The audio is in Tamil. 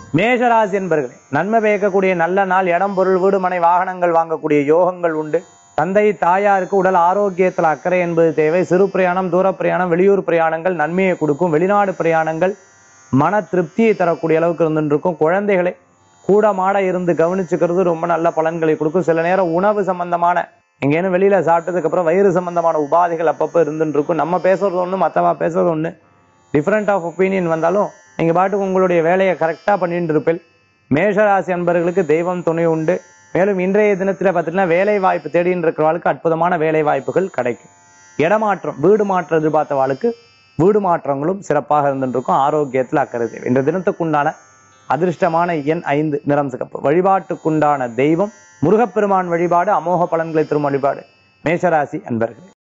மேஷராசி என்பர்களே நன்மை பயக்கக்கூடிய நல்ல நாள் இடம் பொருள் வீடு மனை வாகனங்கள் வாங்கக்கூடிய யோகங்கள் உண்டு தந்தை தாயாருக்கு உடல் ஆரோக்கியத்தில் அக்கறை என்பது தேவை சிறு பிரயாணம் தூர பிரயாணம் வெளியூர் பிரயாணங்கள் நன்மையை கொடுக்கும் வெளிநாடு பிரயாணங்கள் மன திருப்தியை தரக்கூடிய அளவுக்கு இருந்துட்டு இருக்கும் குழந்தைகளை கூட மாட இருந்து கவனிச்சுக்கிறது ரொம்ப நல்ல பலன்களை கொடுக்கும் சில நேரம் உணவு சம்பந்தமான எங்கேயும் வெளியில சாப்பிட்டதுக்கு அப்புறம் வயிறு சம்பந்தமான உபாதைகள் அப்பப்போ இருந்துட்டு இருக்கும் நம்ம பேசுறது ஒண்ணு மத்தவா பேசுறது ஒண்ணு டிஃப்ரெண்ட் ஆஃப் ஒப்பீனியன் வந்தாலும் நீங்க பாட்டுக்கு உங்களுடைய வேலையை கரெக்டா பண்ணிட்டு இருப்பேன் மேஷராசி அன்பர்களுக்கு தெய்வம் துணை உண்டு மேலும் இன்றைய தினத்துல பார்த்தீங்கன்னா வேலை வாய்ப்பு தேடின்னு இருக்கிறவளுக்கு அற்புதமான வேலை வாய்ப்புகள் கிடைக்கும் இடமாற்றம் வீடு மாற்றம் எதிர்பார்த்தவாளுக்கு வீடு மாற்றங்களும் சிறப்பாக இருந்துட்டு இருக்கும் ஆரோக்கியத்தில் அக்கறை தேவை இந்த தினத்துக்குண்டான அதிர்ஷ்டமான எண் ஐந்து நிறம் சிகப்பு வழிபாட்டுக்குண்டான தெய்வம் முருகப்பெருமான் வழிபாடு அமோக பலன்களை தரும் வழிபாடு மேஷராசி அன்பர்களே